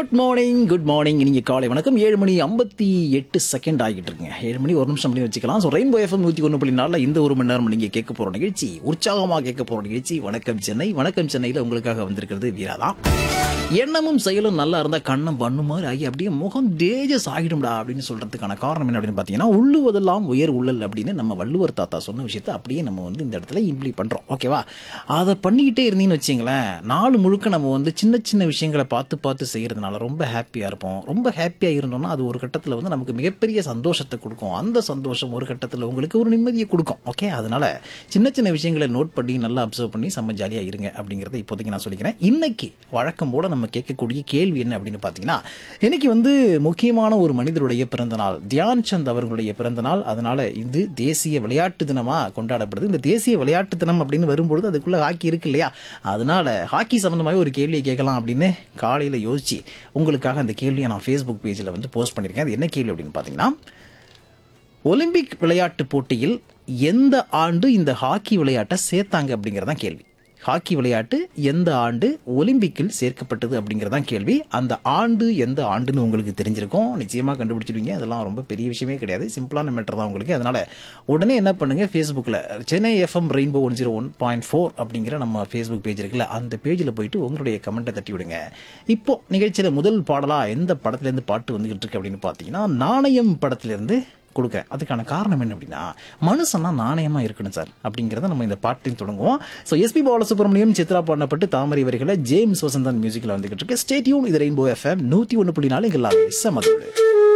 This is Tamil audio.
குட் மார்னிங் குட் மார்னிங் நீங்க காலை வணக்கம் ஏழு மணி ஐம்பத்தி எட்டு செகண்ட் ஆகிட்டு இருக்குங்க ஏழு மணி ஒரு நிமிஷம் பண்ணி வச்சுக்கலாம் ஸோ ரெயின்போ எஃப்எம் நூற்றி ஒன்று புள்ளி நாலில் இந்த ஒரு மணி நேரம் நீங்க கேட்க போற நிகழ்ச்சி உற்சாகமாக கேட்க போற நிகழ்ச்சி வணக்கம் சென்னை வணக்கம் சென்னையில் உங்களுக்காக வந்திருக்கிறது வீரா தான் எண்ணமும் செயலும் நல்லா இருந்தா கண்ணம் பண்ணு மாதிரி ஆகி அப்படியே முகம் தேஜஸ் ஆகிடும்டா அப்படின்னு சொல்றதுக்கான காரணம் என்ன அப்படின்னு பார்த்தீங்கன்னா உள்ளுவதெல்லாம் உயர் உள்ளல் அப்படின்னு நம்ம வள்ளுவர் தாத்தா சொன்ன விஷயத்தை அப்படியே நம்ம வந்து இந்த இடத்துல இம்ப்ளி பண்றோம் ஓகேவா அதை பண்ணிக்கிட்டே இருந்தீங்கன்னு வச்சிங்களேன் நாள் முழுக்க நம்ம வந்து சின்ன சின்ன விஷயங்களை பார்த்து பார்த்து செய்யறதுனால ரொம்ப ஹாப்பியாக இருப்போம் ரொம்ப ஹாப்பியாக இருந்தோம்னா அது ஒரு கட்டத்தில் வந்து நமக்கு மிகப்பெரிய சந்தோஷத்தை கொடுக்கும் அந்த சந்தோஷம் ஒரு கட்டத்தில் உங்களுக்கு ஒரு நிம்மதியை கொடுக்கும் ஓகே அதனால சின்ன சின்ன விஷயங்களை நோட் பண்ணி நல்லா அப்சர்வ் பண்ணி செம்ம ஜாலியாக இருங்க அப்படிங்கிறத இப்போதைக்கு நான் சொல்லிக்கிறேன் இன்னைக்கு வழக்கம் போல நம்ம கேட்கக்கூடிய கேள்வி என்ன அப்படின்னு பார்த்தீங்கன்னா இன்னைக்கு வந்து முக்கியமான ஒரு மனிதருடைய பிறந்த நாள் தியான் சந்த் அவர்களுடைய பிறந்த நாள் அதனால இது தேசிய விளையாட்டு தினமா கொண்டாடப்படுது இந்த தேசிய விளையாட்டு தினம் அப்படின்னு வரும்பொழுது அதுக்குள்ள ஹாக்கி இருக்கு இல்லையா அதனால ஹாக்கி சம்பந்தமாக ஒரு கேள்வியை கேட்கலாம் அப்படின்னு காலையில் யோசிச்சு உங்களுக்காக அந்த கேள்வியை நான் ஃபேஸ்புக் பேஜில் வந்து போஸ்ட் பண்ணியிருக்கேன் அது என்ன கேள்வி அப்படின்னு பார்த்தீங்கன்னா ஒலிம்பிக் விளையாட்டு போட்டியில் எந்த ஆண்டு இந்த ஹாக்கி விளையாட்டை சேர்த்தாங்க அப்படிங்கிறதான் கேள்வி ஹாக்கி விளையாட்டு எந்த ஆண்டு ஒலிம்பிக்கில் சேர்க்கப்பட்டது அப்படிங்கிறதான் கேள்வி அந்த ஆண்டு எந்த ஆண்டுன்னு உங்களுக்கு தெரிஞ்சிருக்கும் நிச்சயமாக கண்டுபிடிச்சிடுவீங்க அதெல்லாம் ரொம்ப பெரிய விஷயமே கிடையாது சிம்பிளான மேட்டர் தான் உங்களுக்கு அதனால உடனே என்ன பண்ணுங்க ஃபேஸ்புக்கில் Chennai FM rainbow one zero one point four அப்படிங்கிற நம்ம ஃபேஸ்புக் பேஜ் இருக்குல்ல அந்த பேஜில் போயிட்டு உங்களுடைய கமெண்ட்டை தட்டி விடுங்க இப்போ நிகழ்ச்சியில் முதல் பாடலாக எந்த படத்துலேருந்து பாட்டு வந்துகிட்டு இருக்கு அப்படின்னு பார்த்தீங்கன்னா நாணயம் படத்துலேருந்து கொடுக்குறேன் அதுக்கான காரணம் என்ன அப்படின்னா மனுஷனா நாணயமா இருக்கணும் சார் அப்படிங்கிறத நம்ம இந்த பாட்டில் தொடங்குவோம் ஸோ எஸ்பி பாலசுப்ரமணியம் சித்ரா பாடப்பட்டு தாமரை வரிகளை ஜேம்ஸ் வசந்தன் மியூசிக்கில் வந்துகிட்டு இருக்கு ஸ்டேட்யூன் இது ரெயின்போ எஃப்எம் நூற்றி ஒன்று புள்ளி நாலு எங்கள் செமதோடு